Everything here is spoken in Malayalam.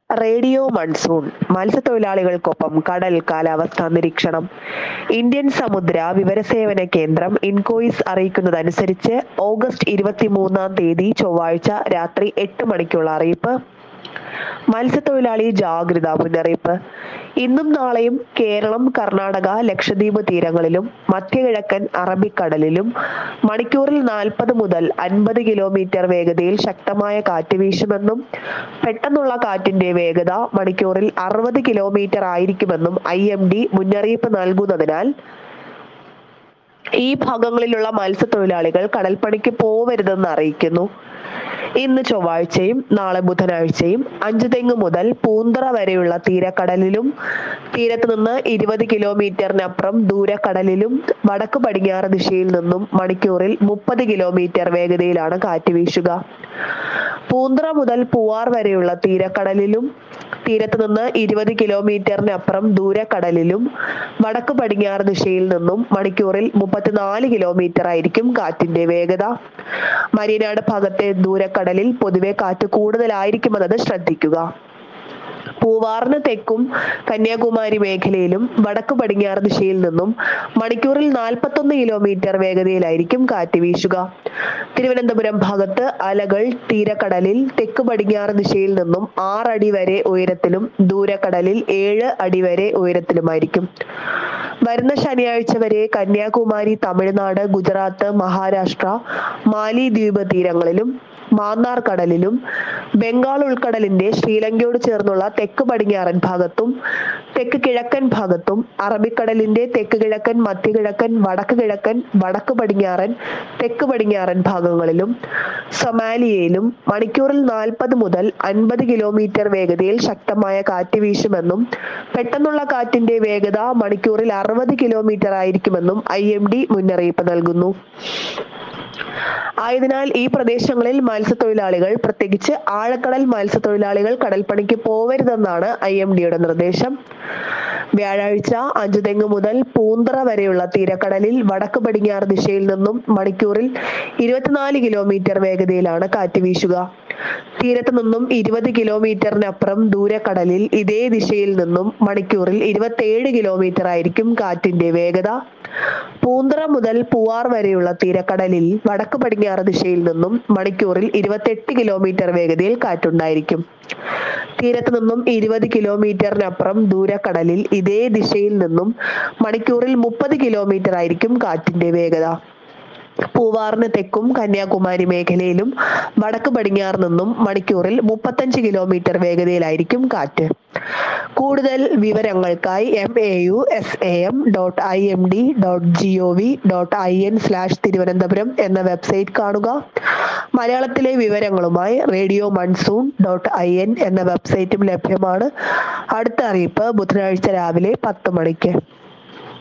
റേഡിയോ മൺസൂൺ മത്സ്യത്തൊഴിലാളികൾക്കൊപ്പം കടൽ കാലാവസ്ഥാ നിരീക്ഷണം ഇന്ത്യൻ സമുദ്ര വിവരസേവന കേന്ദ്രം ഇൻകോയിസ് അറിയിക്കുന്നതനുസരിച്ച് ഓഗസ്റ്റ് ഇരുപത്തിമൂന്നാം തീയതി ചൊവ്വാഴ്ച രാത്രി എട്ട് മണിക്കുള്ള അറിയിപ്പ് മത്സ്യത്തൊഴിലാളി ജാഗ്രതാ മുന്നറിയിപ്പ് ഇന്നും നാളെയും കേരളം കർണാടക ലക്ഷദ്വീപ് തീരങ്ങളിലും മധ്യകിഴക്കൻ അറബിക്കടലിലും മണിക്കൂറിൽ നാൽപ്പത് മുതൽ അൻപത് കിലോമീറ്റർ വേഗതയിൽ ശക്തമായ കാറ്റ് വീശുമെന്നും പെട്ടെന്നുള്ള കാറ്റിന്റെ വേഗത മണിക്കൂറിൽ അറുപത് കിലോമീറ്റർ ആയിരിക്കുമെന്നും ഐ എം ഡി മുന്നറിയിപ്പ് നൽകുന്നതിനാൽ ഈ ഭാഗങ്ങളിലുള്ള മത്സ്യത്തൊഴിലാളികൾ കടൽപ്പണിക്ക് പോവരുതെന്ന് അറിയിക്കുന്നു ഇന്ന് ചൊവ്വാഴ്ചയും നാളെ ബുധനാഴ്ചയും അഞ്ചുതെങ്ങ് മുതൽ പൂന്തറ വരെയുള്ള തീരക്കടലിലും തീരത്ത് നിന്ന് ഇരുപത് കിലോമീറ്ററിനപ്പുറം ദൂരക്കടലിലും വടക്ക് പടിഞ്ഞാറ് ദിശയിൽ നിന്നും മണിക്കൂറിൽ മുപ്പത് കിലോമീറ്റർ വേഗതയിലാണ് കാറ്റ് വീശുക പൂന്തറ മുതൽ പൂവാർ വരെയുള്ള തീരക്കടലിലും തീരത്ത് നിന്ന് ഇരുപത് കിലോമീറ്ററിനപ്പുറം ദൂരക്കടലിലും വടക്ക് പടിഞ്ഞാറ് ദിശയിൽ നിന്നും മണിക്കൂറിൽ മുപ്പത്തിനാല് കിലോമീറ്റർ ആയിരിക്കും കാറ്റിന്റെ വേഗത മരീനാട് ഭാഗത്തെ ദൂരക്കടലിൽ പൊതുവെ കാറ്റ് കൂടുതലായിരിക്കുമെന്നത് ശ്രദ്ധിക്കുക പൂവാറിന് തെക്കും കന്യാകുമാരി മേഖലയിലും വടക്ക് പടിഞ്ഞാറ് ദിശയിൽ നിന്നും മണിക്കൂറിൽ നാൽപ്പത്തൊന്ന് കിലോമീറ്റർ വേഗതയിലായിരിക്കും കാറ്റ് വീശുക തിരുവനന്തപുരം ഭാഗത്ത് അലകൾ തീരക്കടലിൽ തെക്ക് പടിഞ്ഞാറ് ദിശയിൽ നിന്നും ആറടി വരെ ഉയരത്തിലും ദൂരക്കടലിൽ ഏഴ് അടി വരെ ഉയരത്തിലുമായിരിക്കും വരുന്ന ശനിയാഴ്ച വരെ കന്യാകുമാരി തമിഴ്നാട് ഗുജറാത്ത് മഹാരാഷ്ട്ര മാലിദ്വീപ് തീരങ്ങളിലും മാന്നാർ കടലിലും ബംഗാൾ ഉൾക്കടലിന്റെ ശ്രീലങ്കയോട് ചേർന്നുള്ള തെക്ക് പടിഞ്ഞാറൻ ഭാഗത്തും തെക്ക് കിഴക്കൻ ഭാഗത്തും അറബിക്കടലിന്റെ തെക്ക് കിഴക്കൻ മധ്യകിഴക്കൻ വടക്ക് കിഴക്കൻ വടക്ക് പടിഞ്ഞാറൻ തെക്ക് പടിഞ്ഞാറൻ ഭാഗങ്ങളിലും സൊമാലിയയിലും മണിക്കൂറിൽ നാൽപ്പത് മുതൽ അൻപത് കിലോമീറ്റർ വേഗതയിൽ ശക്തമായ കാറ്റ് വീശുമെന്നും പെട്ടെന്നുള്ള കാറ്റിന്റെ വേഗത മണിക്കൂറിൽ അറുപത് കിലോമീറ്റർ ആയിരിക്കുമെന്നും ഐ എം ഡി മുന്നറിയിപ്പ് നൽകുന്നു ആയതിനാൽ ഈ പ്രദേശങ്ങളിൽ മത്സ്യത്തൊഴിലാളികൾ പ്രത്യേകിച്ച് ആഴക്കടൽ മത്സ്യത്തൊഴിലാളികൾ കടൽപ്പണിക്ക് പോവരുതെന്നാണ് ഐ എം ഡിയുടെ നിർദ്ദേശം വ്യാഴാഴ്ച അഞ്ചുതെങ്ങ് മുതൽ പൂന്തറ വരെയുള്ള തീരക്കടലിൽ വടക്ക് പടിഞ്ഞാറ് ദിശയിൽ നിന്നും മണിക്കൂറിൽ ഇരുപത്തിനാല് കിലോമീറ്റർ വേഗതയിലാണ് കാറ്റ് വീശുക തീരത്ത് നിന്നും ഇരുപത് കിലോമീറ്ററിനപ്പുറം ദൂരക്കടലിൽ ഇതേ ദിശയിൽ നിന്നും മണിക്കൂറിൽ ഇരുപത്തിയേഴ് കിലോമീറ്റർ ആയിരിക്കും കാറ്റിന്റെ വേഗത പൂന്തറ മുതൽ പൂവാർ വരെയുള്ള തീരക്കടലിൽ വടക്ക് പടിഞ്ഞാറ് ദിശയിൽ നിന്നും മണിക്കൂറിൽ ഇരുപത്തെട്ട് കിലോമീറ്റർ വേഗതയിൽ കാറ്റുണ്ടായിരിക്കും തീരത്ത് നിന്നും ഇരുപത് കിലോമീറ്ററിനപ്പുറം ദൂരക്കടലിൽ ഇതേ ദിശയിൽ നിന്നും മണിക്കൂറിൽ മുപ്പത് കിലോമീറ്റർ ആയിരിക്കും കാറ്റിന്റെ വേഗത പൂവാറിന് തെക്കും കന്യാകുമാരി മേഖലയിലും വടക്ക് പടിഞ്ഞാറ് നിന്നും മണിക്കൂറിൽ മുപ്പത്തഞ്ച് കിലോമീറ്റർ വേഗതയിലായിരിക്കും കാറ്റ് കൂടുതൽ വിവരങ്ങൾക്കായി M A U S A M dot I M D dot G O V dot I N slash Thiruvananthapuram എന്ന വെബ്സൈറ്റ് കാണുക മലയാളത്തിലെ വിവരങ്ങളുമായി radio monsoon dot I N എന്ന വെബ്സൈറ്റും ലഭ്യമാണ് അടുത്ത അറിയിപ്പ് ബുധനാഴ്ച രാവിലെ പത്ത് മണിക്ക്